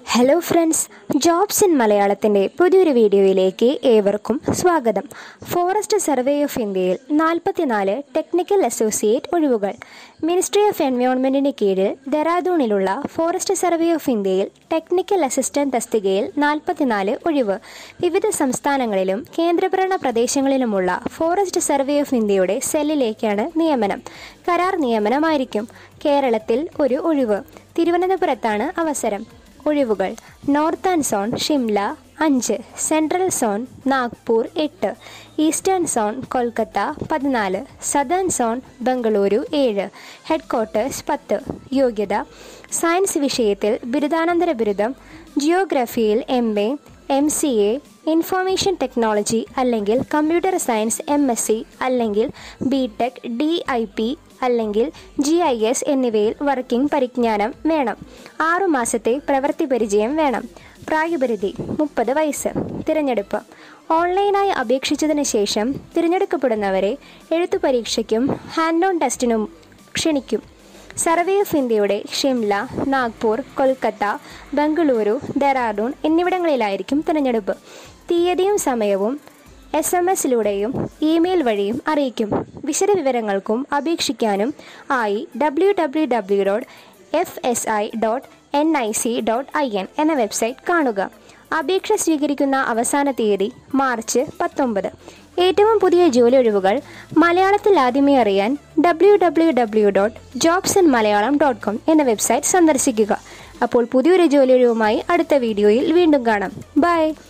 hello friends jobs in മലയാളത്തിൻ്റെ പുതിയൊരു വീഡിയോയിലേക്ക് ഏവർക്കും സ്വാഗതം ഫോറസ്റ്റ് സർവേ ഓഫ് ഇന്ത്യയിൽ നാൽപ്പത്തിനാല് ടെക്നിക്കൽ അസോസിയേറ്റ് ഒഴിവുകൾ മിനിസ്ട്രി ഓഫ് എൻവയോൺമെൻറ്റിന് കീഴിൽ ദെറാദൂണിലുള്ള ഫോറസ്റ്റ് സർവേ ഓഫ് ഇന്ത്യയിൽ ടെക്നിക്കൽ അസിസ്റ്റന്റ് തസ്തികയിൽ നാൽപ്പത്തിനാല് ഒഴിവ് വിവിധ സംസ്ഥാനങ്ങളിലും കേന്ദ്രഭരണ പ്രദേശങ്ങളിലുമുള്ള ഫോറസ്റ്റ് സർവേ ഓഫ് ഇന്ത്യയുടെ സെല്ലിലേക്കാണ് നിയമനം കരാർ നിയമനമായിരിക്കും കേരളത്തിൽ ഒരു ഒഴിവ് തിരുവനന്തപുരത്താണ് അവസരം ഒഴിവുകൾ നോർത്തേൺ സോൺ ഷിംല അഞ്ച് സെൻട്രൽ സോൺ നാഗ്പൂർ എട്ട് ഈസ്റ്റേൺ സോൺ കൊൽക്കത്ത പതിനാല് സദേൺ സോൺ ബംഗളൂരു ഏഴ് ഹെഡ്ക്വാർട്ടേഴ്സ് പത്ത് യോഗ്യത സയൻസ് വിഷയത്തിൽ ബിരുദാനന്തര ബിരുദം ജിയോഗ്രഫിയിൽ M A M C A information technology അല്ലെങ്കിൽ computer science M S C അല്ലെങ്കിൽ B tech D I P അല്ലെങ്കിൽ ജി ഐ എസ് എന്നിവയിൽ വർക്കിംഗ് പരിജ്ഞാനം വേണം ആറുമാസത്തെ പ്രവൃത്തി പരിചയം വേണം പ്രായപരിധി മുപ്പത് വയസ്സ് തിരഞ്ഞെടുപ്പ് ഓൺലൈനായി അപേക്ഷിച്ചതിന് ശേഷം തിരഞ്ഞെടുക്കപ്പെടുന്നവരെ എഴുത്തു പരീക്ഷയ്ക്കും ഹാൻഡ് ഓൺ ടെസ്റ്റിനും ക്ഷണിക്കും സർവേ ഓഫ് ഇന്ത്യയുടെ ഷിംല നാഗ്പൂർ കൊൽക്കത്ത ബംഗളൂരു ഡെറാഡൂൺ എന്നിവിടങ്ങളിലായിരിക്കും തിരഞ്ഞെടുപ്പ് തീയതിയും സമയവും എസ് എം എസിലൂടെയും ഇമെയിൽ വഴിയും അറിയിക്കും വിശദവിവരങ്ങൾക്കും അപേക്ഷിക്കാനും ആയി W W W dot F S I dot N I C dot I N എന്ന വെബ്സൈറ്റ് കാണുക അപേക്ഷ സ്വീകരിക്കുന്ന അവസാന തീയതി മാർച്ച് പത്തൊമ്പത് ഏറ്റവും പുതിയ ജോലി ഒഴിവുകൾ മലയാളത്തിൽ ആദ്യമേ അറിയാൻ W W W dot jobs in Malayalam dot com എന്ന വെബ്സൈറ്റ് സന്ദർശിക്കുക അപ്പോൾ പുതിയൊരു ജോലി ഒഴിവുമായി അടുത്ത വീഡിയോയിൽ വീണ്ടും കാണാം ബൈ